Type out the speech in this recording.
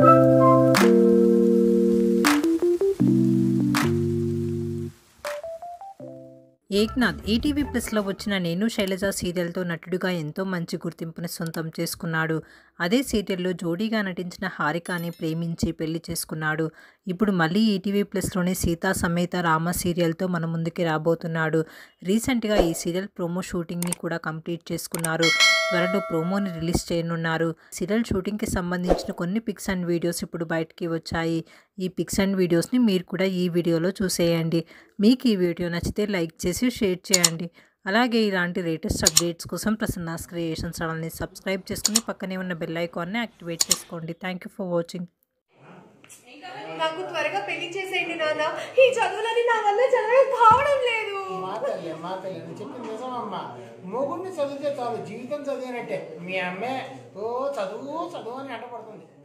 Eknath ETV ప్లస్లో వచ్చిన నేను శైలజ సీరియల్తో నటుడిగా ఎంతో మంచి గుర్తింపుని సొంతం చేసుకున్నాడు అదే సీరియల్లో జోడీగా నటించిన హారికాని ప్రేమించి పెళ్లి చేసుకున్నాడు ఇప్పుడు మళ్ళీ ఈటీవీ ప్లస్లోని సీతా సమేత రామ సీరియల్తో మన ముందుకి రాబోతున్నాడు రీసెంట్గా ఈ సీరియల్ ప్రోమో షూటింగ్ని కూడా కంప్లీట్ చేసుకున్నారు త్వరలో ప్రోమోని రిలీజ్ చేయనున్నారు సీరియల్ షూటింగ్కి సంబంధించిన కొన్ని పిక్స్ అండ్ వీడియోస్ ఇప్పుడు బయటికి వచ్చాయి ఈ పిక్స్ అండ్ వీడియోస్ని మీరు కూడా ఈ వీడియోలో చూసేయండి మీకు ఈ వీడియో నచ్చితే లైక్ చేసి షేర్ చేయండి అలాగే ఇలాంటి లేటెస్ట్ అప్డేట్స్ కోసం ప్రసన్నాస్ క్రియేషన్ ఛానల్ని సబ్స్క్రైబ్ చేసుకుని పక్కనే ఉన్న బెల్ ఐకాన్ని యాక్టివేట్ చేసుకోండి థ్యాంక్ యూ ఫర్ వాచింగ్ నాకు త్వరగా పెళ్లి చేసేయండి నాన్న ఈ చదువులని నా వల్ల చదవడం కావడం లేదు మా తల్లి మా తల్లి నువ్వు చెప్పింది నిజమమ్మా మొగుడిని చదివితే చాలు జీవితం చదివినట్టే మీ అమ్మే ఓ చదువు చదువు అని అంటపడుతుంది